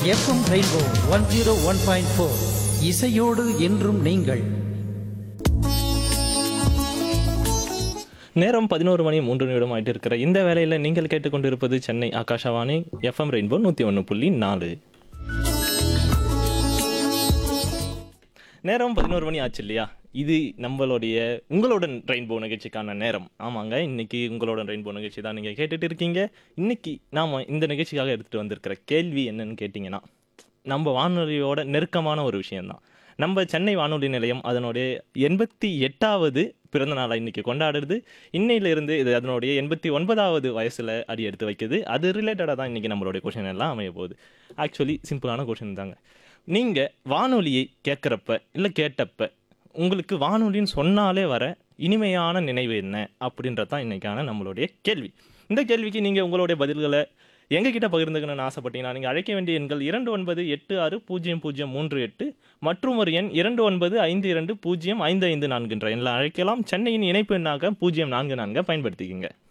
FM rainbow one zero one point four இசையோடு என்றும் நீங்கள் நேரம் பதினோரு மணி மூன்று நிமிடம் ஆயிட்டு இருக்கிற இந்த வேளையில் நீங்கள் கேட்டுக்கொண்டிருப்பது சென்னை ஆகாஷவாணி எஃப்எம் ரெயின்போ நூற்றி ஒன்று புள்ளி நாலு நேரம் பதினோரு மணி ஆச்சு இல்லையா இது நம்மளுடைய உங்களுடன் ரெயின்போ நிகழ்ச்சிக்கான நேரம் ஆமாங்க இன்னைக்கு உங்களுடன் ரெயின்போ நிகழ்ச்சி தான் நீங்கள் கேட்டுட்டு இருக்கீங்க இன்னைக்கு நாம் இந்த நிகழ்ச்சிக்காக எடுத்துகிட்டு வந்திருக்கிற கேள்வி என்னன்னு கேட்டிங்கன்னா நம்ம வானொலியோட நெருக்கமான ஒரு விஷயம்தான் நம்ம சென்னை வானொலி நிலையம் அதனுடைய எண்பத்தி எட்டாவது பிறந்த நாளை இன்னைக்கு கொண்டாடுறது இன்னையிலிருந்து இது அதனுடைய எண்பத்தி ஒன்பதாவது வயசில் அடி எடுத்து வைக்குது அது ரிலேட்டடாக தான் இன்னைக்கு நம்மளுடைய கொஷின் எல்லாம் அமைய போகுது ஆக்சுவலி சிம்பிளான கொஷின் தாங்க நீங்கள் வானொலியை கேட்குறப்ப இல்லை கேட்டப்ப உங்களுக்கு வானொலின்னு சொன்னாலே வர இனிமையான நினைவு என்ன அப்படின்றது தான் இன்னைக்கான நம்மளுடைய கேள்வி இந்த கேள்விக்கு நீங்கள் உங்களுடைய பதில்களை எங்ககிட்ட பகிர்ந்துக்கணும்னு ஆசைப்பட்டீங்கன்னா நீங்கள் அழைக்க வேண்டிய எண்கள் இரண்டு ஒன்பது எட்டு ஆறு பூஜ்ஜியம் பூஜ்ஜியம் மூன்று எட்டு மற்றும் ஒரு எண் இரண்டு ஒன்பது ஐந்து இரண்டு பூஜ்ஜியம் ஐந்து ஐந்து நான்குன்ற எண்ணில் அழைக்கலாம் சென்னையின் இணைப்பு எண்ணாக பூஜ்ஜியம் நான்கு நான்கை பயன்படுத்திக்கங்க